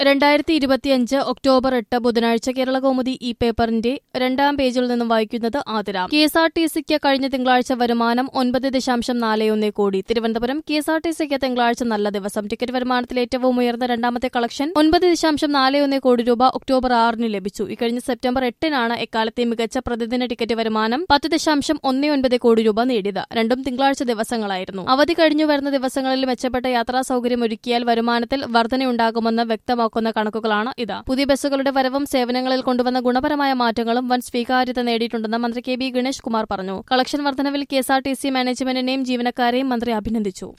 രണ്ടായിരത്തി ഇരുപത്തിയഞ്ച് ഒക്ടോബർ എട്ട് ബുധനാഴ്ച കേരള കൗമുദി ഈ പേപ്പറിന്റെ രണ്ടാം പേജിൽ നിന്നും വായിക്കുന്നത് Athira K S R T സിക്ക് കഴിഞ്ഞ തിങ്കളാഴ്ച വരുമാനം ഒൻപത് ദശാംശം നാല് ഒന്ന് കോടി Thiruvananthapuram K S R T സിക്ക് തിങ്കളാഴ്ച നല്ല ദിവസം ടിക്കറ്റ് വരുമാനത്തിൽ ഏറ്റവും ഉയർന്ന രണ്ടാമത്തെ കളക്ഷൻ ഒൻപത് ദശാംശം നാല് ഒന്ന് കോടി രൂപ ഒക്ടോബർ ആറിന് ലഭിച്ചു ഇക്കഴിഞ്ഞ സെപ്റ്റംബർ എട്ടിനാണ് എക്കാലത്തെ മികച്ച പ്രതിദിന ടിക്കറ്റ് വരുമാനം പത്ത് ദശാംശം ഒന്ന് ഒൻപത് കോടി രൂപ നേടിയത് രണ്ടും തിങ്കളാഴ്ച ദിവസങ്ങളായിരുന്നു അവധി കഴിഞ്ഞു വരുന്ന ദിവസങ്ങളിൽ മെച്ചപ്പെട്ട യാത്രാ സൗകര്യം ഒരുക്കിയാൽ വരുമാനത്തിൽ വർധനയുണ്ടാകുമെന്ന് വ്യക്തമാക്കുന്ന കണക്കുകളാണ് ഇത് പുതിയ ബസ്സുകളുടെ വരവും സേവനങ്ങളിൽ കൊണ്ടുവന്ന ഗുണപരമായ മാറ്റങ്ങളും വൻ സ്വീകാര്യത നേടിയിട്ടുണ്ടെന്ന് മന്ത്രി കെ ബി ഗണേഷ് കുമാർ പറഞ്ഞു കളക്ഷൻ വർധനവിൽ K S R T C മാനേജ്മെന്റിനെയും ജീവനക്കാരെയും മന്ത്രി അഭിനന്ദിച്ചു